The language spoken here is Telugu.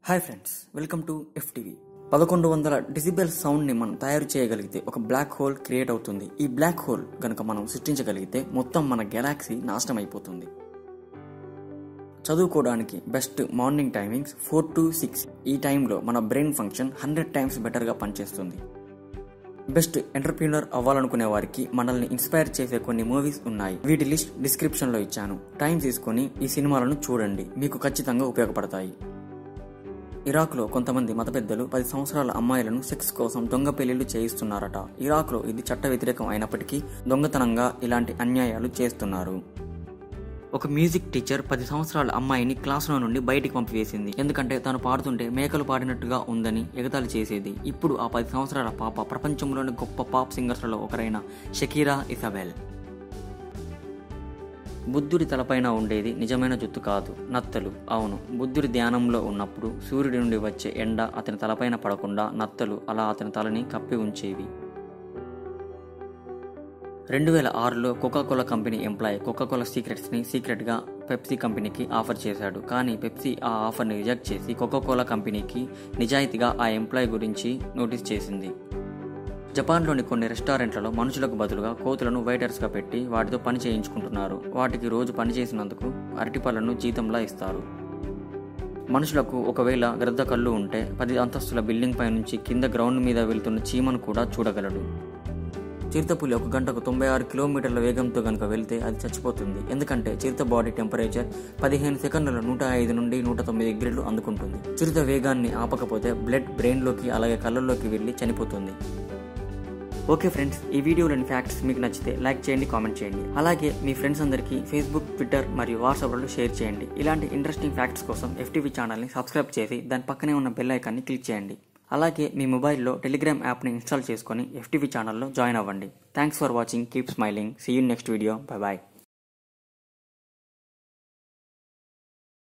hi friends welcome to FTV పదకొండు వందల డిసిబెల్ సౌండ్ ని మనం తయారు చేయగలిగితే ఒక బ్లాక్ హోల్ క్రియేట్ అవుతుంది ఈ బ్లాక్ హోల్ గనుక మనం సృష్టించగలిగితే మొత్తం మన గెలాక్సీ నాశనం అయిపోతుంది చదువుకోవడానికి best morning timings four to six ఈ టైంలో మన బ్రెయిన్ ఫంక్షన్ హండ్రెడ్ టైమ్స్ బెటర్గా పనిచేస్తుంది బెస్ట్ ఎంటర్ప్రీనర్ అవ్వాలనుకునే వారికి మనల్ని ఇన్స్పైర్ చేసే కొన్ని మూవీస్ ఉన్నాయి వీటి లిస్ట్ డిస్క్రిప్షన్ లో ఇచ్చాను టైం తీసుకొని ఈ సినిమాలను చూడండి మీకు ఖచ్చితంగా ఉపయోగపడతాయి ఇరాక్లో కొంతమంది మత పెద్దలు పది సంవత్సరాల అమ్మాయిలను సెక్స్ కోసం దొంగ పెళ్లిళ్లు చేయిస్తున్నారట ఇరాక్లో ఇది చట్ట వ్యతిరేకం అయినప్పటికీ దొంగతనంగా ఇలాంటి అన్యాయాలు చేస్తున్నారు ఒక మ్యూజిక్ టీచర్ పది సంవత్సరాల అమ్మాయిని క్లాసులో నుండి బయటికి పంపివేసింది ఎందుకంటే తాను పాడుతుంటే మేకలు పాడినట్టుగా ఉందని ఎగతాళి చేసేది ఇప్పుడు ఆ పది సంవత్సరాల పాప ప్రపంచంలోని గొప్ప పాప్ సింగర్స్లలో ఒకరైన షకీరా ఇసబెల్ బుద్ధుడి తలపైన ఉండేది నిజమైన జుత్తు కాదు నత్తలు అవును బుద్ధుడి ధ్యానంలో ఉన్నప్పుడు సూర్యుడి నుండి వచ్చే ఎండ అతని తలపైన పడకుండా నత్తలు అలా అతని తలని కప్పి ఉంచేవి రెండు వేల ఆరులో కోకాకోలా కంపెనీ ఎంప్లాయ్ కోకాకోలా సీక్రెట్స్ని సీక్రెట్గా పెప్సీ కంపెనీకి ఆఫర్ చేశాడు కానీ పెప్సీ ఆ ఆఫర్ని రిజెక్ట్ చేసి కోకాకోలా కంపెనీకి నిజాయితీగా ఆ ఎంప్లాయ్ గురించి నోటీస్ చేసింది జపాన్లోని కొన్ని రెస్టారెంట్లలో మనుషులకు బదులుగా కోతులను వెయిటర్స్గా పెట్టి వాటితో పని చేయించుకుంటున్నారు వాటికి రోజు పని చేసినందుకు అరటిపళ్ళను జీతంలా ఇస్తారు మనుషులకు ఒకవేళ గ్రద్ద కళ్ళు ఉంటే పది అంతస్తుల బిల్డింగ్ పై నుంచి కింద గ్రౌండ్ మీద వెళ్తున్న చీమను కూడా చూడగలడు చిరుతపులి ఒక గంటకు తొంభై ఆరు కిలోమీటర్ల వేగంతో కనుక వెళ్తే అది చచ్చిపోతుంది ఎందుకంటే చిరుత బాడీ టెంపరేచర్ పదిహేను సెకండ్ల నూట ఐదు నుండి నూట తొమ్మిది డిగ్రీలు అందుకుంటుంది చిరుత వేగాన్ని ఆపకపోతే బ్లడ్ బ్రెయిన్లోకి అలాగే కళ్ళల్లోకి వెళ్ళి చనిపోతుంది ఓకే ఫ్రెండ్స్ ఈ వీడియోలోని ఫ్యాక్ట్స్ మీకు నచ్చితే లైక్ చేయండి కామెంట్ చేయండి అలాగే మీ ఫ్రెండ్స్ అందరికీ ఫేస్బుక్ ట్విట్టర్ మరియు వాట్సాప్లో షేర్ చేయండి ఇలాంటి ఇంట్రెస్టింగ్ ఫ్యాక్ట్స్ కోసం ఎఫ్టీవీ ఛానల్ని సబ్స్క్రైబ్ చేసి దాని పక్కనే ఉన్న బెల్ ఐకాన్ని క్లిక్ చేయండి అలాగే మీ మొబైల్లో టెలిగ్రామ్ యాప్ని ఇన్స్టాల్ చేసుకొని ఎఫ్టీవీ ఛానల్లో జాయిన్ అవ్వండి thanks for watching keep smiling see you next video bye bye